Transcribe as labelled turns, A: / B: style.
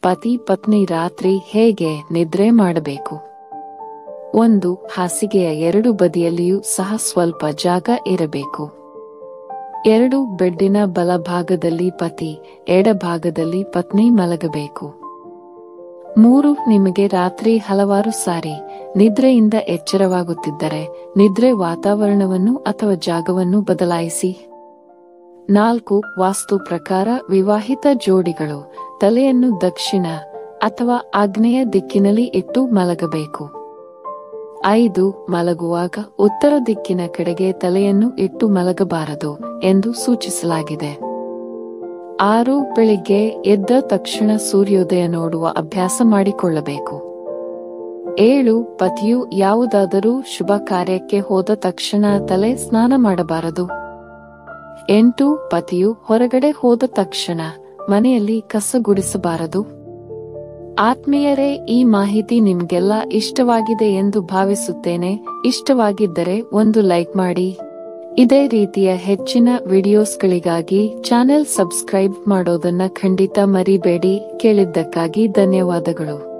A: ಪತಿ ಪತ್ನಿ ರಾತ್ರಿ ಹೇಗೆ ನಿದ್ರೆ ಮಾಡಬೇಕು ಒಂದು ಹಾಸಿಗೆಯ ಎರಡು ಬದಿಯಲ್ಲಿಯೂ ಸಹ ಸ್ವಲ್ಪ ಜಾಗ ಇರಬೇಕು ಎರಡು ಬೆಡ್ಡಿನ ಬಲಭಾಗದಲ್ಲಿ ಪತಿ ಎಡಭಾಗದಲ್ಲಿ ಪತ್ನಿ ಮಲಗಬೇಕು ಮೂರು ನಿಮಗೆ ರಾತ್ರಿ ಹಲವಾರು ಸಾರಿ ನಿದ್ರೆಯಿಂದ ಎಚ್ಚರವಾಗುತ್ತಿದ್ದರೆ ನಿದ್ರೆ ವಾತಾವರಣವನ್ನು ಅಥವಾ ಜಾಗವನ್ನು ಬದಲಾಯಿಸಿ ನಾಲ್ಕು ವಾಸ್ತು ಪ್ರಕಾರ ವಿವಾಹಿತ ಜೋಡಿಗಳು ತಲೆಯನ್ನು ದಕ್ಷಿಣ ಅಥವಾ ಆಗ್ನೇಯ ದಿಕ್ಕಿನಲ್ಲಿ ಇಟ್ಟು ಮಲಗಬೇಕು ಐದು ಮಲಗುವಾಗ ಉತ್ತರ ದಿಕ್ಕಿನ ಕಡೆಗೆ ತಲೆಯನ್ನು ಇಟ್ಟು ಮಲಗಬಾರದು ಎಂದು ಸೂಚಿಸಲಾಗಿದೆ ಆರು ಬೆಳಿಗ್ಗೆ ಎದ್ದ ತಕ್ಷಣ ಸೂರ್ಯೋದಯ ನೋಡುವ ಅಭ್ಯಾಸ ಮಾಡಿಕೊಳ್ಳಬೇಕು ಏಳು ಪತಿಯು ಯಾವುದಾದರೂ ಶುಭ ಕಾರ್ಯಕ್ಕೆ ಹೋದ ತಕ್ಷಣ ತಲೆ ಸ್ನಾನ ಮಾಡಬಾರದು ಎಂಟು ಪತಿಯು ಹೊರಗಡೆ ಹೋದ ತಕ್ಷಣ ಮನೆಯಲ್ಲಿ ಕಸ ಗುಡಿಸಬಾರದು ಆತ್ಮೀಯರೇ ಈ ಮಾಹಿತಿ ನಿಮ್ಗೆಲ್ಲ ಇಷ್ಟವಾಗಿದೆ ಎಂದು ಭಾವಿಸುತ್ತೇನೆ ಇಷ್ಟವಾಗಿದ್ದರೆ ಒಂದು ಲೈಕ್ ಮಾಡಿ ಇದೇ ರೀತಿಯ ಹೆಚ್ಚಿನ ವಿಡಿಯೋಸ್ಗಳಿಗಾಗಿ ಚಾನೆಲ್ ಸಬ್ಸ್ಕ್ರೈಬ್ ಮಾಡೋದನ್ನ ಖಂಡಿತ ಮರಿಬೇಡಿ ಕೇಳಿದ್ದಕ್ಕಾಗಿ ಧನ್ಯವಾದಗಳು